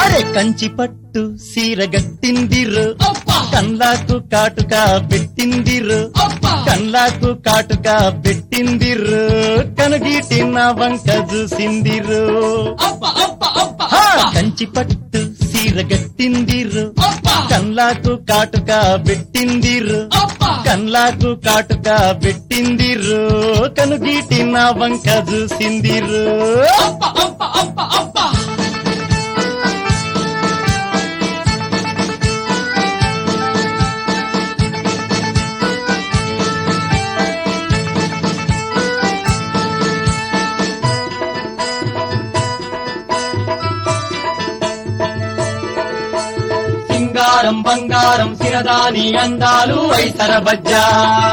అరే కంచి పట్టు సీర గట్టిందిరు కన్లాకు కాటుగా పెట్టిందిరు కన్లాకు కాటుగా పెట్టిందిరు కనుగీటి నా వంక చూసిందిరు హా! కంచి పట్టు సీర గట్టిందిరు కన్లాకు కాటుగా పెట్టిందిరు కన్లాకు కాటుగా పెట్టిందిరు కనుగీటి నా వంక చూసిందిరు సింగారం బంగారం సిరదాని అందాలు ఐసర బజ్జా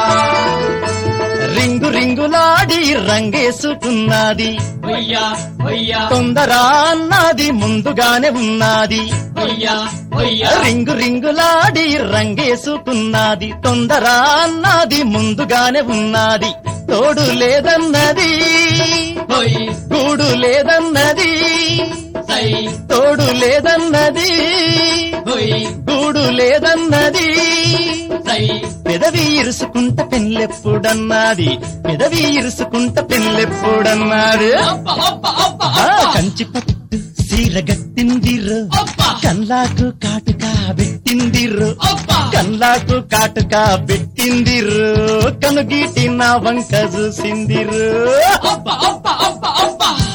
రింగు రింగులాడి రంగేసుకున్నది హొయ్యా హొయ్యా తొందర అన్నది ముందుగానే ఉన్నది హొయ్యా హొయ్యా రింగు రింగులాడి రంగేసుకున్నది తొందర అన్నది ముందుగానే ఉన్నది తోడు లేదన్నది హొయ్ గూడు లేదన్నది సై తోడు లేదన్నది హొయ్ గూడు లేదన్నది సై పెదవి ఇరుసుకుంట పెళ్ళెప్పుడన్నది పెదవి ఇరుసుకుంట పెళ్ళెప్పుడన్నది అప్ప అప్ప అప్ప ఆ అప్ప కంచి పట్టు సీర గట్టిందిరు అప్ప కన్లాకు కాటుగా పెట్టిందిరు అప్ప కన్లాకు కాటుగా పెట్టిందిరు కనుగీటి నా వంక చూసిందిరు అప్ప అప్ప అప్ప అప్ప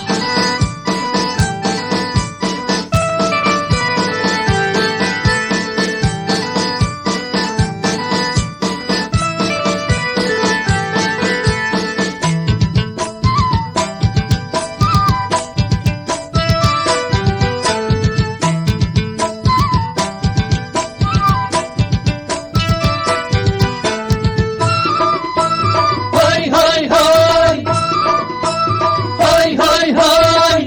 హోయ్ హోయ్ హోయ్ హోయ్ హోయ్ హోయ్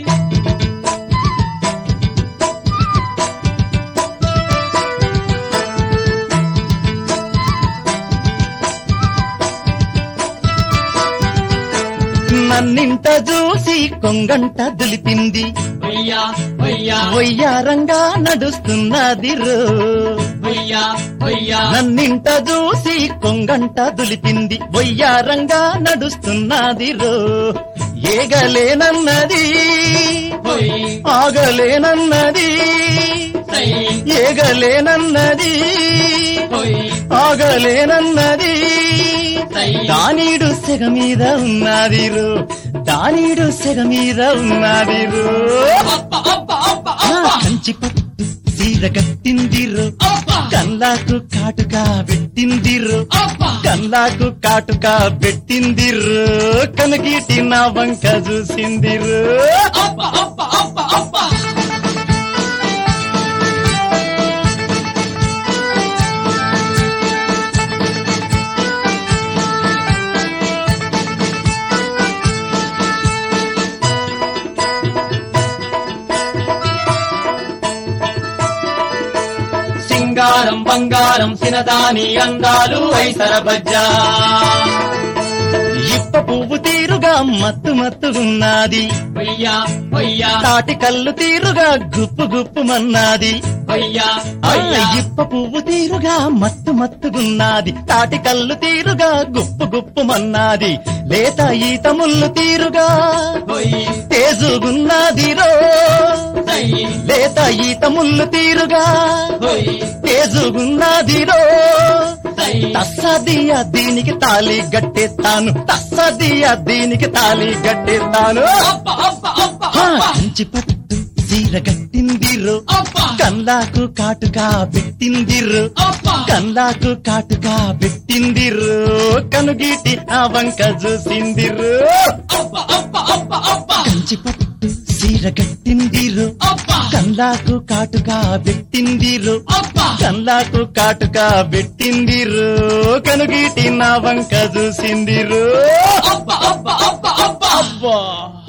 నన్నింట చూసి కొంగంట దులిపింది హొయ్యా హొయ్యా వయ్యారంగా నడుస్తున్నదిరు హొయ్యా హొయ్యా నన్నింట చూసి కొంగంట దులిపింది వయ్యారంగా నడుస్తున్నదిరు ఏగలేనన్నది హొయ్ ఆగలేనన్నది సై ఏగలేనన్నది హొయ్ ఆగలేనన్నది సై దానీడు సెగ మీద ఉన్నదిరు దానీడు సెగ మీద ఉన్నదిరు అప్ప అప్ప అప్ప ఆ అప్ప కంచి పట్టు సీర కట్టిందిరు అప్ప కల్లాకు కాటుగా పెట్టిందిరు అప్ప కల్లాకు కాటుగా పెట్టిందిరు కనగీటి నా వంక చూసిందిరు అప్ప అప్ప అప్ప అప్ప సింగారం బంగారం సినదాని అందాలు ఐసర బజ్జా ఇప్ప పువ్వు తీరుగా మత్తు మత్తుగున్నది హొయ్యా హొయ్యా తాటి కళ్ళు తీరుగా గుప్పు గుప్పుమన్నది హొయ్యా ఆ హొయ్యా ఇప్ప పువ్వు తీరుగా మత్తు మత్తుగున్నది తాటి కళ్ళు తీరుగా గుప్పు గుప్పుమన్నది లేత ఈత ముళ్ళు తీరుగా హొయ్ తేజుగున్నది రో సై లేత ఈత ముళ్ళు తీరుగా హొయ్ తేజుగున్నది రో సై తస్సదియా దీనికి తాళి గట్టెత్తాను తస్సదియా దీనికి తాళి గట్టెత్తాను అప్ప అప్ప అప్ప ఆ, అప్ప కంచి పట్టు సీర గట్టిందిరు అప్ప కల్లాకు కాటుగా పెట్టిందిరు అప్ప కల్లాకు కాటుగా పెట్టిందిరు కనుగీటి ఆ వంక చూసిందిరు అప్ప అప్ప అప్ప అప్ప కంచి పట్టు సీర గట్టిందిరు అప్ప కల్లాకు కాటుగా పెట్టిందిరు అప్ప కల్లాకు కాటుగా పెట్టిందిరు కనుగీటి నా వంక చూసిందిరు అప్ప అప్ప అప్ప అప్ప అబ్బా